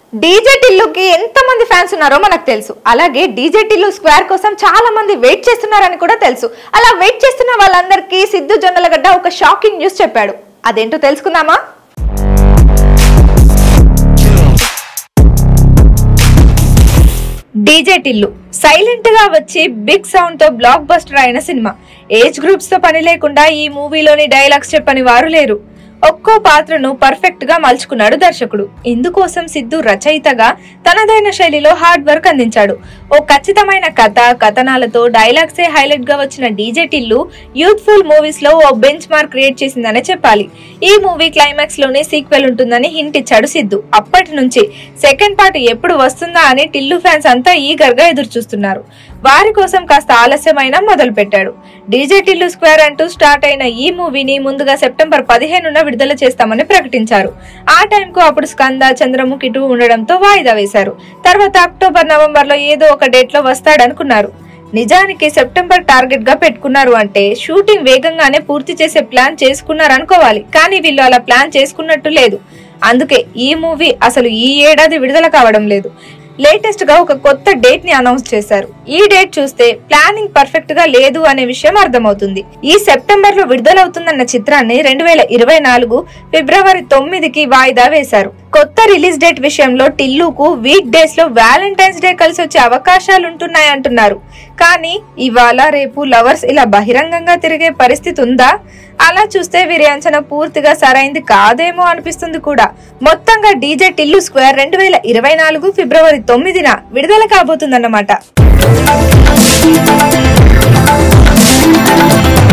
DJ టిల్లుకి ఎంత మంది fans ఉన్నారో మనకు తెలుసు అలాగే డీజే టిల్లు స్క్వేర్ కోసం చాలా మంది వెయిట్ చేస్తున్నారని కూడా తెలుసు అలా వెయిట్ చేస్తున్న వాళ్ళందరికీ సిద్ధు జొన్నలగడ్డ ఒక షాకింగ్ న్యూస్ చెప్పాడు అదేంటో తెలుసుకుందామా డీజే టిల్లు సైలెంట్ గా వచ్చి బిగ్ సౌండ్ తో బ్లాక్ బస్టర్ అయిన సినిమా ఏజ్ గ్రూప్స్ తో పని లేకుండా ఈ మూవీలోని డైలాగ్స్ చెప్పని వారు లేరు ఒక్కో పాత్రను పర్ఫెక్ట్ గా మలుచుకున్నాడు దర్శకుడు ఇందుకోసం సిద్ధు రచయితగా తనదైన శైలిలో హార్డ్ వర్క్ అందించాడు ఓ ఖచ్చితమైన కథ కథనాలతో డైలాగ్సే హైలైట్ గా వచ్చిన డీజే టిల్లు యూత్ఫుల్ మూవీస్ లో ఓ బెంచ్ మార్క్ క్రియేట్ చేసిందనే చెప్పాలి ఈ మూవీ క్లైమాక్స్ లోనే సీక్వెల్ ఉంటుందని హింట్ ఇచ్చాడు సిద్ధు అప్పటి నుంచి సెకండ్ పార్ట్ ఎప్పుడు వస్తుందా అని టిల్లు ఫ్యాన్స్ అంతా ఈగర్ గా ఎదురు చూస్తున్నారు వారి కోసం కాస్త ఆలస్యమైన మొదలు పెట్టాడు డీజే టిల్లు స్క్వేర్ అంటూ స్టార్ట్ అయిన ఈ మూవీని ముందుగా సెప్టెంబర్ పదిహేనున విడుదల చేస్తామని ప్రకటించారు ఆ టైంకు అప్పుడు స్కంద చంద్రముఖి టూ ఉండడంతో వాయిదా వేశారు తర్వాత అక్టోబర్ నవంబర్ లో ఏదో ఒక డేట్ లో వస్తాడనుకున్నారు నిజానికి సెప్టెంబర్ టార్గెట్ గా పెట్టుకున్నారు అంటే షూటింగ్ వేగంగానే పూర్తి చేసే ప్లాన్ చేసుకున్నారు అనుకోవాలి కానీ వీళ్ళు అలా ప్లాన్ చేసుకున్నట్టు లేదు అందుకే ఈ మూవీ అసలు ఈ ఏడాది విడుదల కావడం లేదు లేటెస్ట్ గా ఒక కొత్త డేట్ ని అనౌన్స్ చేశారు ఈ డేట్ చూస్తే ప్లానింగ్ పర్ఫెక్ట్ గా లేదు అనే విషయం అర్థమవుతుంది ఈ సెప్టెంబర్ లో విడుదలవుతుందన్న చిత్రాన్ని రెండు వేల ఇరవై నాలుగు ఫిబ్రవరి తొమ్మిదికి వాయిదా వేశారు కొత్త రిలీజ్ డేట్ విషయంలో టిల్లుకు వీక్ డేస్ లో వ్యాలంటైన్స్ డే కలిసి వచ్చే అవకాశాలు ఉంటున్నాయంటున్నారు కానీ ఇవాళ రేపు లవర్స్ ఇలా బహిరంగంగా తిరిగే పరిస్థితి ఉందా అలా చూస్తే వీరి అంచనా పూర్తిగా సరైంది కాదేమో అనిపిస్తుంది కూడా మొత్తంగా డీజే టిల్లు స్క్వేర్ రెండు వేల ఇరవై నాలుగు ఫిబ్రవరి తొమ్మిదిన విడుదల కాబోతుందన్నమాట